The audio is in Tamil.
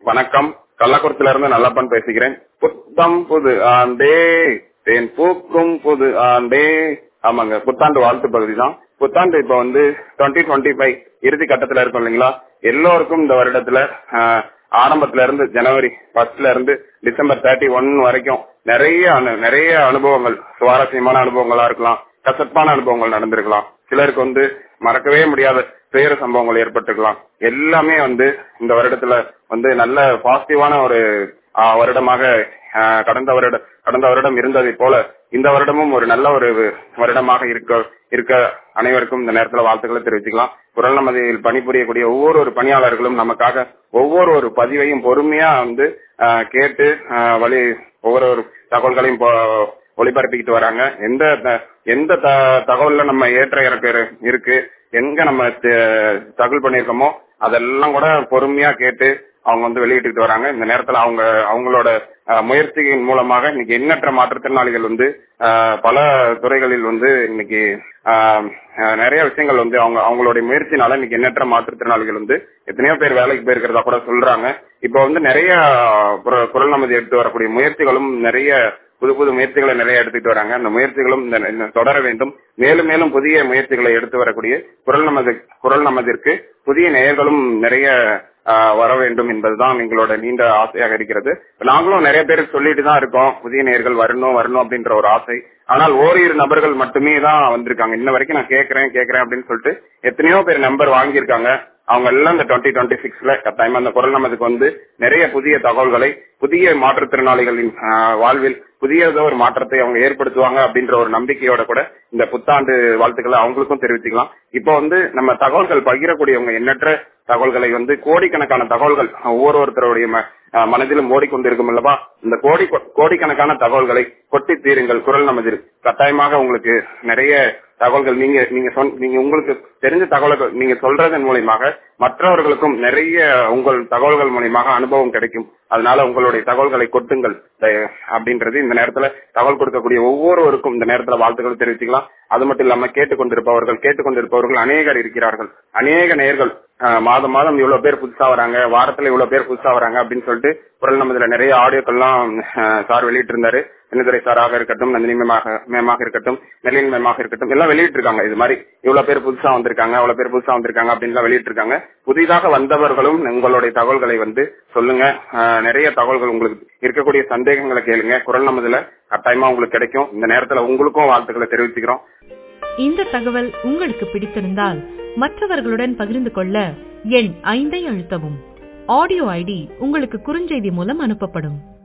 வணக்கம் கள்ளக்குறிச்சில இருந்து நல்லப்பன் பேசுகிறேன் புத்தம் புது ஆண்டே தேன் பூக்கும் புது ஆண்டே ஆமாங்க புத்தாண்டு வாழ்த்து பகுதி தான் புத்தாண்டு இப்ப வந்து டுவெண்ட்டி டுவெண்ட்டி ஃபைவ் இறுதி கட்டத்துல இருக்கும் இல்லைங்களா எல்லோருக்கும் இந்த வருடத்துல ஆஹ், ஆரம்பத்துல இருந்து ஜனவரி ஃபர்ஸ்ட்ல இருந்து டிசம்பர் தேர்ட்டி ஒன் வரைக்கும் நிறைய அனு- நிறைய அனுபவங்கள் சுவாரஸ்யமான அனுபவங்களா இருக்கலாம் கசப்பான அனுபவங்கள் நடந்திருக்கலாம் சிலருக்கு வந்து மறக்கவே முடியாத பேர சம்பவங்கள் ஏற்பட்டிருக்கலாம் எல்லாமே வந்து இந்த வருடத்துல வந்து நல்ல பாசிட்டிவான ஒரு ஆ, வருடமாக ஆ, கடந்த வருட கடந்த வருடம் இருந்ததை போல இந்த வருடமும் ஒரு நல்ல ஒரு வருடமாக இருக்க இருக்க அனைவருக்கும் இந்த நேரத்துல வாழ்த்துக்களை தெரிவிச்சுக்கலாம் குரல் நமதில் பணிபுரியக்கூடிய ஒவ்வொரு ஒரு பணியாளர்களும் நமக்காக ஒவ்வொரு ஒரு பதிவையும் பொறுமையா வந்து ஆ, கேட்டு ஆ, வழி ஒவ்வொரு ஒரு தகவல்களையும் போ- ஒளிபரப்பிக்கிட்டு வராங்க எந்த த- எந்த த- தகவல்ல நம்ம ஏற்ற இறக்க இரு- இருக்கு எங்க நம்ம த- தகவல் பண்ணிருக்கோமோ அதெல்லாம் கூட பொறுமையா கேட்டு அவங்க வந்து வெளியிட்டுட்டு வராங்க இந்த நேரத்துல அவங்க அவங்களோட அஹ், முயற்சியின் மூலமாக இன்னைக்கு எண்ணற்ற மாற்றுத்திறனாளிகள் வந்து அஹ், பல துறைகளில் வந்து இன்னைக்கு அஹ், அஹ், நிறைய விஷயங்கள் வந்து அவங்க அவங்களுடைய முயற்சினால இன்னைக்கு எண்ணற்ற மாற்றுத்திறனாளிகள் வந்து எத்தனையோ பேர் வேலைக்கு போயிருக்கிறதா கூட சொல்றாங்க இப்போ வந்து நிறைய குர- குரல் நமதி எடுத்து வரக்கூடிய முயற்சிகளும் நிறைய புது புது முயற்சிகளை நிறைய எடுத்துட்டு வராங்க அந்த முயற்சிகளும் இந்த இந்த தொடர வேண்டும் மேலும் மேலும் புதிய முயற்சிகளை எடுத்து வரக்கூடிய குரல் நமது குரல் நமதிற்கு புதிய நேயர்களும் நிறைய ஆஹ், வர வேண்டும் என்பதுதான் எங்களோட நீண்ட ஆசையாக இருக்கிறது நாங்களும் நிறைய பேருக்கு சொல்லிட்டு தான் இருக்கோம் புதிய நேயர்கள் வரணும் வரணும் அப்படின்ற ஒரு ஆசை ஆனால் ஓரிரு நபர்கள் மட்டுமே தான் வந்திருக்காங்க இன்ன வரைக்கும் நான் கேட்கறேன் கேட்கறேன் அப்படின்னு சொல்லிட்டு எத்தனையோ பேர் நம்பர் வாங்கியிருக்காங்க அவங்க எல்லாம் இந்த டுவெண்ட்டி டுவெண்ட்டி சிக்ஸ்ல கட்டாயமா அந்த குரல் நமதுக்கு வந்து நிறைய புதிய தகவல்களை புதிய மாற்றுத்திறனாளிகளின் ஆஹ், வாழ்வில் புதியதோ ஒரு மாற்றத்தை அவங்க ஏற்படுத்துவாங்க அப்படின்ற ஒரு நம்பிக்கையோட கூட இந்த புத்தாண்டு வாழ்த்துக்களை அவங்களுக்கும் தெரிவிச்சுக்கலாம் இப்போ வந்து நம்ம தகவல்கள் பகிரக்கூடியவங்க எண்ணற்ற தகவல்களை வந்து கோடிக்கணக்கான தகவல்கள் ஒவ்வொருத்தருடைய ம- ஆஹ், மனதிலும் ஓடிக்கொண்டிருக்கும் அல்லவா இந்த கோடி கோடிக்கணக்கான தகவல்களை கொட்டி தீருங்கள் குரல் நமதில் கட்டாயமாக உங்களுக்கு நிறைய தகவல்கள் நீங்க நீங்க சொன் நீங்க உங்களுக்கு தெரிஞ்ச தகவல்கள் நீங்க சொல்றதன் மூலியமாக மற்றவர்களுக்கும் நிறைய உங்கள் தகவல்கள் மூலியமாக அனுபவம் கிடைக்கும் அதனால உங்களுடைய தகவல்களை கொட்டுங்கள் தய- அப்படின்றது இந்த நேரத்துல தகவல் கொடுக்கக்கூடிய ஒவ்வொருவருக்கும் இந்த நேரத்துல வாழ்த்துக்கள் தெரிவிச்சுக்கலாம் அது மட்டும் இல்லாம கேட்டுக்கொண்டிருப்பவர்கள் கேட்டுக்கொண்டிருப்பவர்கள் அநேகர் இருக்கிறார்கள் அநேக நேயர்கள் ஆஹ், மாதம் மாதம் இவ்வளவு பேர் புதுசா வராங்க வாரத்துல இவ்வளவு பேர் புதுசா வராங்க அப்படின்னு சொல்லிட்டு குரல் நமதுல நிறைய ஆடியோக்கள்லாம் ஆஹ், சார் வெளியிட்டு இருந்தாரு வெண்ணுதுரை சாராக இருக்கட்டும் நந்தினி மேமாக மேமாக இருக்கட்டும் நெல்லின் மேமாக இருக்கட்டும் எல்லாம் வெளியிட்டு இருக்காங்க இது மாதிரி இவ்வளவு பேர் புதுசா வந்திருக்காங்க அவ்வளவு பேர் புதுசா வந்திருக்காங்க அப்படின்னு வெளியிட்டு இருக்காங்க புதிதாக வந்தவர்களும் உங்களுடைய தகவல்களை வந்து சொல்லுங்க ஆஹ், நிறைய தகவல்கள் உங்களுக்கு இருக்கக்கூடிய சந்தேகங்களை கேளுங்க குரல் நமதுல கட்டாயமா உங்களுக்கு கிடைக்கும் இந்த நேரத்துல உங்களுக்கும் வாழ்த்துக்களை தெரிவிச்சுக்கிறோம் இந்த தகவல் உங்களுக்கு பிடித்திருந்தால் மற்றவர்களுடன் பகிர்ந்து கொள்ள எண் ஐந்தை அழுத்தவும் ஆடியோ ஐடி உங்களுக்கு குறுஞ்செய்தி மூலம் அனுப்பப்படும்